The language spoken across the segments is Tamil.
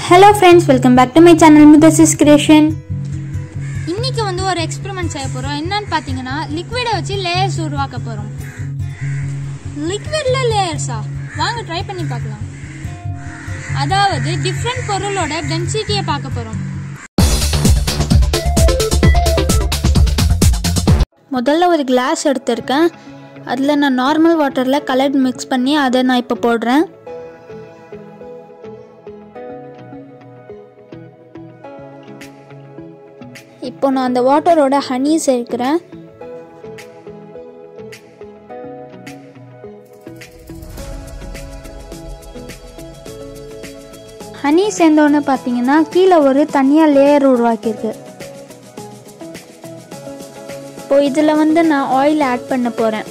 hello friends welcome back to my channel Mithasis creation இன்னைக்கு வந்து ஒரு எக்ஸ்பெரிமெண்ட் செய்ய போறோம் என்னன்னு பாத்தீங்கன்னா லிக்விடை வச்சு லேயர்ஸ் உருவாக்க போறோம் லிக்விட்ல லேயர்ஸா வாங்க ட்ரை பண்ணி பார்க்கலாம் அதாவது டிஃப்ரெண்ட் பொருளோட டென்சிட்டியை பார்க்க போறோம் முதல்ல ஒரு கிளாஸ் எடுத்திருக்கேன் அதில் நான் நார்மல் வாட்டரில் கலர் மிக்ஸ் பண்ணி அதை நான் இப்போ போடுறேன் இப்போ நான் அந்த வாட்டரோட ஹனி சேர்க்கிறேன் ஹனி சேர்ந்தோன்னு பார்த்தீங்கன்னா கீழே ஒரு தனியாக லேயர் உருவாக்கியிருக்கு இப்போ இதில் வந்து நான் ஆயில் ஆட் பண்ண போகிறேன்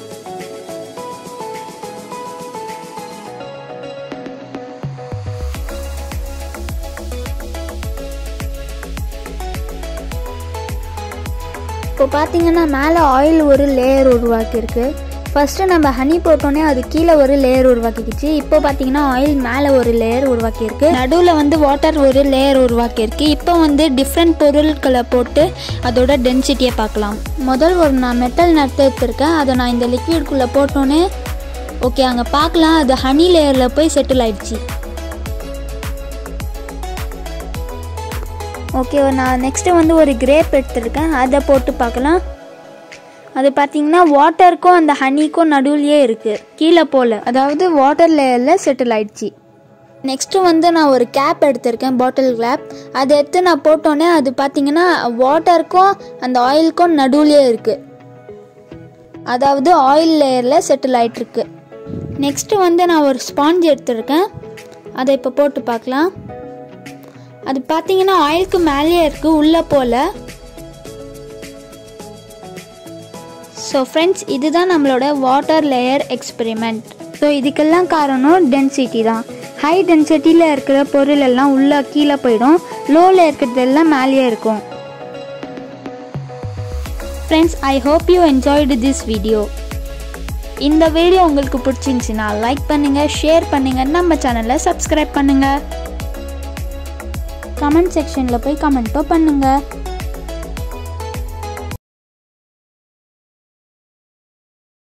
இப்போ பார்த்தீங்கன்னா மேலே ஆயில் ஒரு லேயர் உருவாக்கியிருக்கு ஃபஸ்ட்டு நம்ம ஹனி போட்டோன்னே அது கீழே ஒரு லேயர் உருவாக்கிக்கிச்சு இப்போ பார்த்தீங்கன்னா ஆயில் மேலே ஒரு லேயர் உருவாக்கியிருக்கு நடுவில் வந்து வாட்டர் ஒரு லேயர் உருவாக்கியிருக்கு இப்போ வந்து டிஃப்ரெண்ட் பொருட்களை போட்டு அதோட டென்சிட்டியை பார்க்கலாம் முதல் ஒரு நான் மெட்டல் நட்டு எடுத்திருக்கேன் அதை நான் இந்த லிக்விட்குள்ளே போட்டோன்னே ஓகே அங்கே பார்க்கலாம் அது ஹனி லேயரில் போய் செட்டில் ஆயிடுச்சு ஓகே நான் நெக்ஸ்ட்டு வந்து ஒரு கிரேப் எடுத்திருக்கேன் அதை போட்டு பார்க்கலாம் அது பார்த்தீங்கன்னா வாட்டருக்கும் அந்த ஹனிக்கும் நடுவுலையே இருக்குது கீழே போல் அதாவது வாட்டர் லேயரில் செட்டில் ஆயிடுச்சு நெக்ஸ்ட்டு வந்து நான் ஒரு கேப் எடுத்திருக்கேன் பாட்டில் கேப் அதை எடுத்து நான் போட்டோன்னே அது பார்த்தீங்கன்னா வாட்டருக்கும் அந்த ஆயிலுக்கும் நடுவுலையே இருக்குது அதாவது ஆயில் லேயரில் செட்டில் ஆகிட்டுருக்கு நெக்ஸ்ட்டு வந்து நான் ஒரு ஸ்பாஞ்ச் எடுத்திருக்கேன் அதை இப்போ போட்டு பார்க்கலாம் அது பார்த்தீங்கன்னா ஆயிலுக்கு மேலேயே இருக்குது உள்ளே போல் ஸோ ஃப்ரெண்ட்ஸ் இதுதான் நம்மளோட வாட்டர் லேயர் எக்ஸ்பெரிமெண்ட் ஸோ இதுக்கெல்லாம் காரணம் டென்சிட்டி தான் ஹை டென்சிட்டியில் இருக்கிற பொருள் எல்லாம் உள்ளே கீழே போயிடும் லோவில் இருக்கிறதெல்லாம் மேலேயே இருக்கும் friends I hope you enjoyed this video இந்த வீடியோ உங்களுக்கு பிடிச்சிருந்துச்சின்னா லைக் பண்ணுங்கள் ஷேர் பண்ணுங்கள் நம்ம சேனலை சப்ஸ்கிரைப் பண்ணுங்கள் கமெண்ட் செக்ஷனில் போய் கமெண்ட்டும் பண்ணுங்கள்